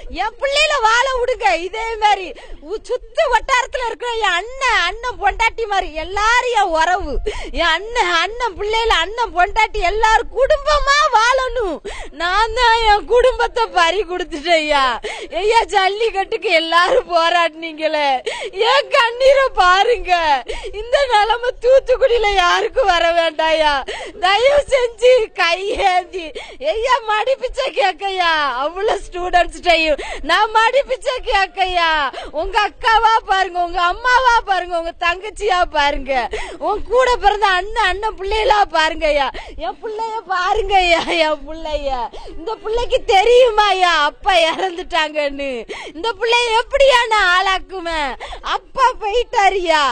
என் பிள்ளையில வாழ விடுங்க இதே மாதிரி உ- சுத்து வட்டாரத்துல இருக்கிற என் அண்ணன் அண்ணன் பொண்டாட்டி மாதிரி எல்லாரும் என் உறவு என் அண்ணன் அண்ணன் பிள்ளையில அண்ணன் பொண்டாட்டி எல்லாரும் குடும்பமா வாழணும் நான் தான் என் குடும்பத்தை பறி கொடுத்துட்டேன் ஐயா ஐயா ஜல்லிக்கட்டுக்கு எல்லாரும் போராடினீங்களே என் கண்ணீரை பாருங்க இந்த நிலைமை தூத்துக்குடியில யாருக்கும் வர வேண்டாயா தயவு செஞ்சு கையேந்தி ஐயா மடி பிச்சை கேக்கையா அவ்வளவு ஸ்டூடெண்ட்ஸ்டையும் நான் மடி பிச்சை கேக்கையா உங்க அக்காவா பாருங்க உங்க அம்மாவா பாருங்க உங்க தங்கச்சியா பாருங்க உன் கூட பிறந்த அண்ணன் அண்ணன் பிள்ளைகளா பாருங்க ஐயா என் பிள்ளைய பாருங்க ஐயா என் பிள்ளைய இந்த பிள்ளைக்கு தெரியுமா ஐயா அப்பா இறந்துட்டாங்கன்னு இந்த பிள்ளைய எப்படியா நான் ஆளாக்குவேன் அப்பா போயிட்டாருயா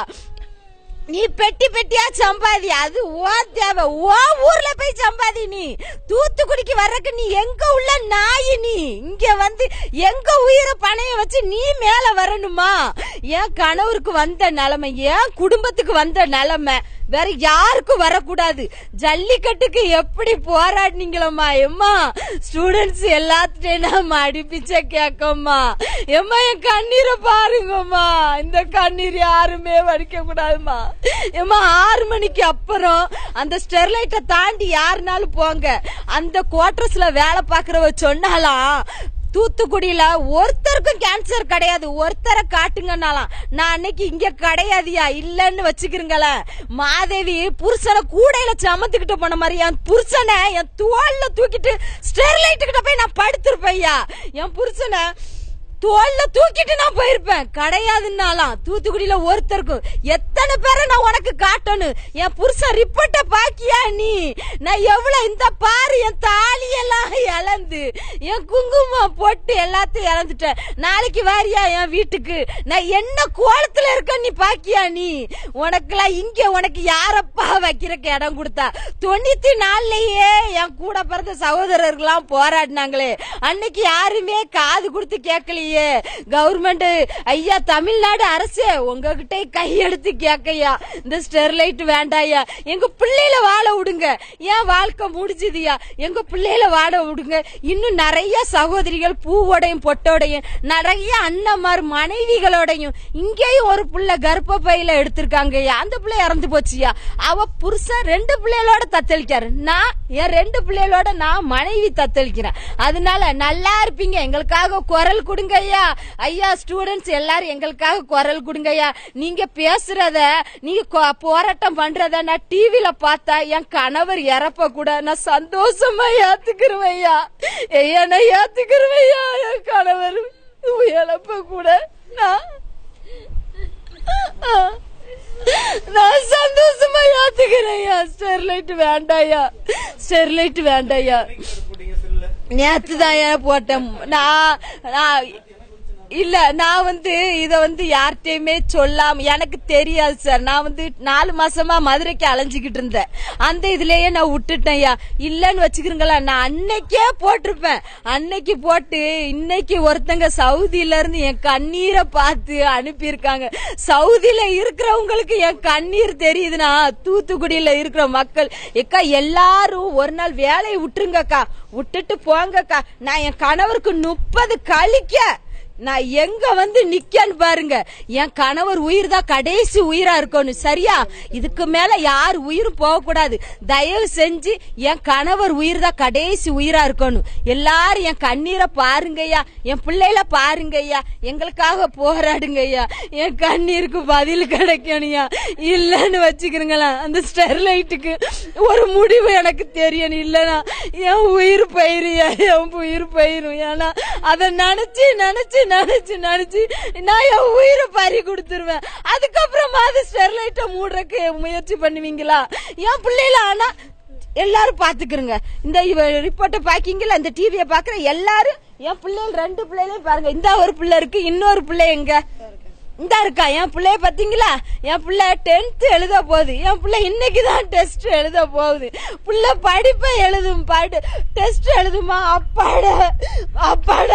நீ பெட்டி பெட்டியா சம்பாதி அது ஓ தேவை ஓ ஊர்ல போய் சம்பாதி நீ தூத்துக்குடிக்கு வர்றக்கு நீ எங்க உள்ள நாய் நீ இங்க வந்து எங்க உயிரை பணைய வச்சு நீ மேல வரணுமா என் கணவருக்கு வந்த நிலைமை என் குடும்பத்துக்கு வந்த நிலைமை வேற யாருக்கும் வரக்கூடாது ஜல்லிக்கட்டுக்கு எப்படி போராடினீங்களம்மா எம்மா ஸ்டூடெண்ட்ஸ் எல்லாத்துட்டையும் நான் அடிப்பிச்ச கேட்கம்மா எம்மா என் கண்ணீரை பாருங்கம்மா இந்த கண்ணீர் யாருமே வடிக்க கூடாதுமா எம்மா ஆறு மணிக்கு அப்புறம் அந்த ஸ்டெர்லைட்டை தாண்டி யாருனாலும் போங்க அந்த குவார்டர்ஸ்ல வேலை பாக்குறவ சொன்னாலாம் தூத்துக்குடியில ஒருத்தருக்கும் கேன்சர் கிடையாது ஒருத்தரை காட்டுங்கன்னாலாம் நான் அன்னைக்கு இங்க கிடையாதுயா இல்லன்னு வச்சுக்கிறீங்களேன் மாதேவி புருஷனை கூடையில சமத்துக்கிட்டு போன மாதிரி என் புருஷனை என் தோல்ல தூக்கிட்டு ஸ்டெர்லைட் கிட்ட போய் நான் படுத்திருப்பேன்யா என் புருஷனை தோல்ல தூக்கிட்டு நான் போயிருப்பேன் கிடையாதுன்னாலாம் தூத்துக்குடியில ஒருத்தருக்கும் எத்தனை பேரை நான் உனக்கு காட்டணும் என் புருஷன் ரிப்போர்ட்ட பாக்கியா நீ நான் எவ்வளவு இந்த பாரு என் தாலி எல்லாம் இழந்து என் குங்குமம் போட்டு எல்லாத்தையும் இழந்துட்டேன் நாளைக்கு வாரியா என் வீட்டுக்கு நான் என்ன கோலத்துல இருக்க நீ பாக்கியா நீ உனக்குலாம் இங்க உனக்கு யாரப்பா வைக்கிறக்கு இடம் கொடுத்தா தொண்ணூத்தி நாலுலயே என் கூட பிறந்த சகோதரர்கள்லாம் போராடினாங்களே அன்னைக்கு யாருமே காது கொடுத்து கேட்கலையே கவர்மெண்ட் ஐயா தமிழ்நாடு அரசே உங்ககிட்ட கையெடுத்து கேக்கையா இந்த ஸ்டெர்லைட் வேண்டாயா எங்க பிள்ளையில வாழ விடுங்க ஏன் வாழ்க்கை முடிஞ்சுதுயா எங்க பிள்ளையில வாழ விடுங்க இன்னும் நிறைய சகோதரிகள் பூவோடையும் பொட்டோடையும் நிறைய அண்ணன்மார் மனைவிகளோடையும் இங்கேயும் ஒரு புள்ள கர்ப்ப பையில எடுத்திருக்காங்கய்யா அந்த பிள்ளை இறந்து போச்சுயா அவ புருஷன் ரெண்டு பிள்ளைகளோட தத்தளிக்காரு நான் என் ரெண்டு பிள்ளைகளோட நான் மனைவி தத்தளிக்கிறேன் அதனால நல்லா இருப்பீங்க எங்களுக்காக குரல் கொடுங்க ஐயா ஐயா ஸ்டூடெண்ட்ஸ் எல்லாரும் எங்களுக்காக குரல் கொடுங்க ஐயா நீங்க பேசுறத நீங்க கொ- போராட்டம் பண்றத நான் டிவில பார்த்தா என் கணவர் இறப்ப கூட நான் சந்தோஷமா ஏத்துக்கிறேன் ஐயா ஐயா நான் ஏத்துக்கிறேன் ஐயா என் கணவர் இழப்ப கூட நான் நான் சந்தோஷமா ஏத்துக்கிறேன் ஐயா ஸ்டெர்லைட் வேண்டாயா ஸ்டெர்லைட் வேண்டாயா நேத்து தான் போட்டேன் நான் நான் இல்ல நான் வந்து இத வந்து யார்கிட்டயுமே சொல்லாம எனக்கு தெரியாது சார் நான் வந்து நாலு மாசமா மதுரைக்கு அலைஞ்சுக்கிட்டு இருந்தேன் அந்த இதுலயே நான் விட்டுட்டேன்யா இல்லன்னு வச்சுக்கிறீங்களா நான் அன்னைக்கே போட்டிருப்பேன் அன்னைக்கு போட்டு இன்னைக்கு ஒருத்தங்க சவுதியில இருந்து என் கண்ணீரை பார்த்து அனுப்பியிருக்காங்க சவுதியில இருக்கிறவங்களுக்கு என் கண்ணீர் தெரியுதுன்னா தூத்துக்குடியில இருக்கிற மக்கள் எக்கா எல்லாரும் ஒரு நாள் வேலையை விட்டுருங்கக்கா விட்டுட்டு போங்கக்கா நான் என் கணவருக்கு முப்பது கழிக்க நான் எங்க வந்து நிக்கன்னு பாருங்க என் கணவர் உயிர் தான் கடைசி உயிரா இருக்கணும் சரியா இதுக்கு மேல யார் உயிரும் போக கூடாது தயவு செஞ்சு என் கணவர் உயிர் தான் கடைசி உயிரா இருக்கணும் எல்லாரும் என் கண்ணீரை பாருங்கய்யா என் பிள்ளைல பாருங்கய்யா எங்களுக்காக போராடுங்கய்யா என் கண்ணீருக்கு பதில் கிடைக்கணும்யா இல்லன்னு வச்சுக்கிறீங்களா அந்த ஸ்டெர்லைட்டுக்கு ஒரு முடிவு எனக்கு தெரியணும் இல்லனா என் உயிர் பயிரும் என் உயிர் பயிரும் ஏன்னா அதை நினைச்சு நினைச்சு நினைச்சு நினைச்சு நான் என் உயிரை பறி கொடுத்துருவேன் அதுக்கப்புறமா அது ஸ்டெர்லைட்டை மூடுறக்கு முயற்சி பண்ணுவீங்களா என் பிள்ளைல ஆனா எல்லாரும் பாத்துக்கிறங்க இந்த ரிப்போர்ட்டை பாக்கீங்களா இந்த டிவியை பாக்குற எல்லாரும் என் பிள்ளைகள் ரெண்டு பிள்ளைகளையும் பாருங்க இந்த ஒரு பிள்ளை இருக்கு இன்னொரு பிள்ளை எங்க இந்த இருக்கா என் பிள்ளைய பாத்தீங்களா என் பிள்ளை டென்த் எழுத போகுது என் பிள்ளை இன்னைக்கு தான் டெஸ்ட் எழுத போகுது பிள்ளை படிப்பை எழுதும் பாடு டெஸ்ட் எழுதுமா அப்பாட அப்பாட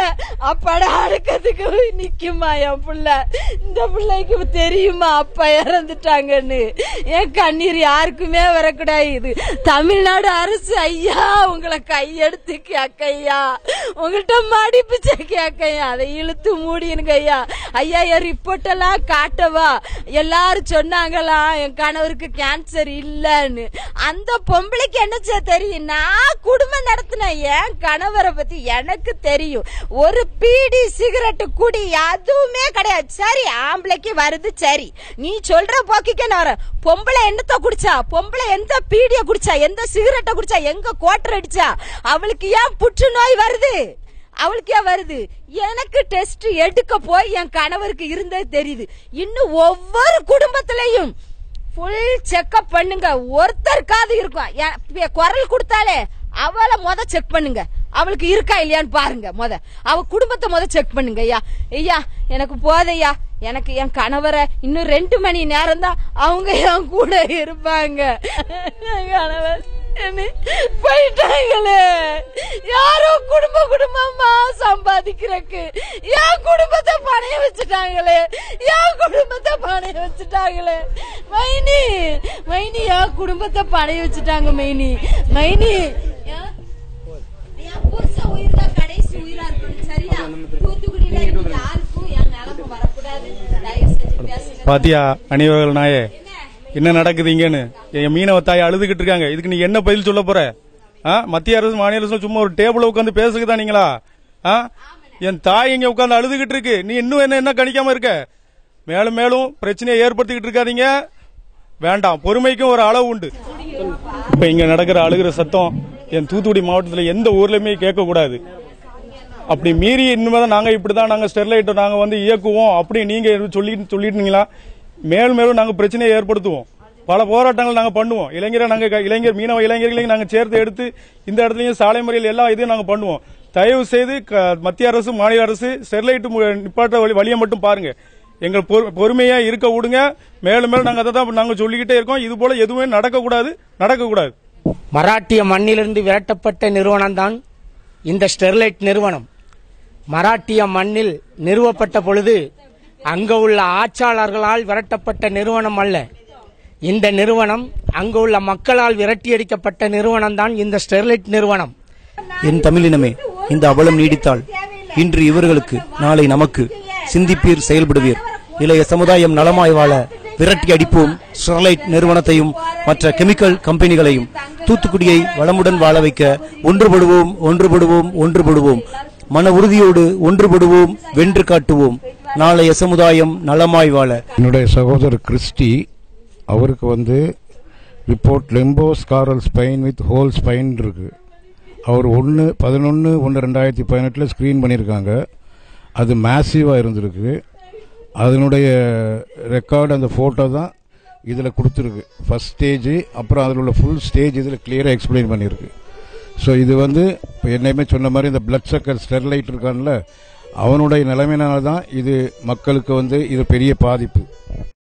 அப்பாடா அடுக்கிறதுக்கு நிக்குமா என் புள்ள இந்த பிள்ளைக்கு தெரியுமா அப்பா இறந்துட்டாங்கன்னு என் கண்ணீர் யாருக்குமே வரக்கூடாது இது தமிழ்நாடு அரசு ஐயா உங்களை கையெடுத்து கேக்கையா உங்கள்கிட்ட மடிப்பிச்ச கேக்கையா அதை இழுத்து மூடினுங்க ஐயா ஐயா என் ரிப்போர்ட் எல்லாம் காட்டவா எல்லாரும் சொன்னாங்களா என் கணவருக்கு கேன்சர் இல்லன்னு அந்த பொம்பளைக்கு என்ன செய்ய தெரியும் நான் குடும்பம் நடத்தினேன் என் கணவரை பத்தி எனக்கு தெரியும் ஒரு பீடி சிகரெட் குடி அதுவுமே கிடையாது சரி ஆம்பளைக்கு வருது சரி நீ சொல்ற போக்கிக்க நான் வரேன் பொம்பளை என்னத்த குடிச்சா பொம்பளை எந்த பீடிய குடிச்சா எந்த சிகரெட்டை குடிச்சா எங்க கோட்டர் அடிச்சா அவளுக்கு ஏன் புற்றுநோய் வருது அவளுக்கு ஏன் வருது எனக்கு டெஸ்ட் எடுக்க போய் என் கணவருக்கு இருந்தது தெரியுது இன்னும் ஒவ்வொரு குடும்பத்திலையும் ஃபுல் செக்அப் பண்ணுங்க ஒருத்தருக்காவது இருக்கும் என் பி- குரல் கொடுத்தாலே அவளை முத செக் பண்ணுங்க அவளுக்கு இருக்கா இல்லையான்னு பாருங்க முத அவ குடும்பத்தை முத செக் பண்ணுங்க ஐயா ஐயா எனக்கு போதையா எனக்கு என் கணவரை இன்னும் ரெண்டு மணி நேரம் தான் அவங்க என் கூட இருப்பாங்க என் கணவர் என்னை போயிட்டாங்களே யாரோ குடும்ப குடும்பமா சம்பாதிக்கிறக்கு என் குடும்பத்தை பணைய வச்சுட்டாங்களே என் குடும்பத்தை பணைய வச்சுட்டாங்களே மைனி மைனி என் குடும்பத்தை பணைய வச்சுட்டாங்க மைனி மைனி என் என் புருஷன் உயிர் தான் கடைசி உயிரா இருக்கணும் சரியா தூத்துக்குடியில இருந்து யாருக்கும் என் நிலம வரக்கூடாது தயவு செஞ்சு பேசுங்க பாத்தியா அணிவர்கள் நாயே என்ன நடக்குது இங்கன்னு என் மீனவ தாய் அழுதுகிட்டு இருக்காங்க இதுக்கு நீ என்ன பதில் சொல்ல போற ஆ மத்திய அரசு மாநில அரசு சும்மா ஒரு டேபிள் உட்காந்து பேசுக்குதா நீங்களா ஆ என் தாய் இங்க உட்காந்து அழுதுகிட்டு இருக்கு நீ இன்னும் என்ன என்ன கணிக்காம இருக்க மேலும் மேலும் பிரச்சனையை ஏற்படுத்திக்கிட்டு இருக்காதீங்க வேண்டாம் பொறுமைக்கும் ஒரு அளவு உண்டு இப்ப இங்க நடக்கிற அழுகிற சத்தம் என் தூத்துக்குடி மாவட்டத்துல எந்த ஊர்லயுமே கேட்க கூடாது அப்படி மீறி இனிமேதான் நாங்க இப்படிதான் நாங்க ஸ்டெர்லைட் நாங்க வந்து இயக்குவோம் அப்படி நீங்க சொல்லிட்டு சொல்லிட்டீங்களா மேலும் மேலும் நாங்க பிரச்சனையை ஏற்படுத்துவோம் பல போராட்டங்கள் நாங்க பண்ணுவோம் இளைஞரை நாங்க க- இளைஞர் மீனவ இளைஞர்களையும் நாங்க சேர்த்து எடுத்து இந்த இடத்துலயும் சாலை முறையில் எல்லா இதையும் நாங்க பண்ணுவோம் தயவு செய்து க- மத்திய அரசு மாநில அரசு ஸ்டெர்லைட் மு- நிப்பாட்ட வழி- வழியை மட்டும் பாருங்க எங்கள் பொறு- பொறுமையா இருக்க விடுங்க மேலும் மேலும் நாங்க அதை தான் நாங்க சொல்லிக்கிட்டே இருக்கோம் இது போல எதுவுமே நடக்கக்கூடாது நடக்கக்கூடாது மராட்டிய மண்ணிலிருந்து விரட்டப்பட்ட நிறுவனம்தான் இந்த ஸ்டெர்லைட் நிறுவனம் மராட்டிய மண்ணில் நிறுவப்பட்ட பொழுது அங்கு உள்ள ஆட்சியாளர்களால் விரட்டப்பட்ட நிறுவனம் அல்ல இந்த நிறுவனம் அங்கு உள்ள மக்களால் விரட்டியடிக்கப்பட்ட நிறுவனம் தான் இந்த ஸ்டெர்லைட் நிறுவனம் என் தமிழினமே இந்த அவலம் நீடித்தால் இன்று இவர்களுக்கு நாளை நமக்கு சிந்திப்பீர் செயல்படுவீர் இளைய சமுதாயம் நலமாய் வாழ விரட்டி அடிப்போம் ஸ்டெர்லைட் நிறுவனத்தையும் மற்ற கெமிக்கல் கம்பெனிகளையும் தூத்துக்குடியை வளமுடன் வாழ வைக்க ஒன்றுபடுவோம் ஒன்றுபடுவோம் ஒன்றுபடுவோம் மன உறுதியோடு ஒன்றுபடுவோம் வென்று காட்டுவோம் நாளைய சமுதாயம் நலமாய் வாழ என்னுடைய சகோதரர் கிறிஸ்டி அவருக்கு வந்து ரிப்போர்ட் லெம்போ ஸ்காரல் ஸ்பைன் வித் ஹோல் ஸ்பைன் இருக்கு அவர் ஒன்று பதினொன்று ஒன்று ரெண்டாயிரத்தி பதினெட்டில் ஸ்க்ரீன் பண்ணியிருக்காங்க அது மேசிவாக இருந்திருக்கு அதனுடைய ரெக்கார்டு அந்த ஃபோட்டோ தான் இதில் கொடுத்துருக்கு ஃபர்ஸ்ட் ஸ்டேஜ் அப்புறம் அதில் உள்ள ஃபுல் ஸ்டேஜ் இதில் கிளியராக எக்ஸ்பிளைன் பண்ணியிருக்கு ஸோ இது வந்து இப்போ என்னையுமே சொன்ன மாதிரி இந்த பிளட் சக்கர் ஸ்டெர்லைட் இருக்கான்ல அவனுடைய நிலைமையினால தான் இது மக்களுக்கு வந்து இது பெரிய பாதிப்பு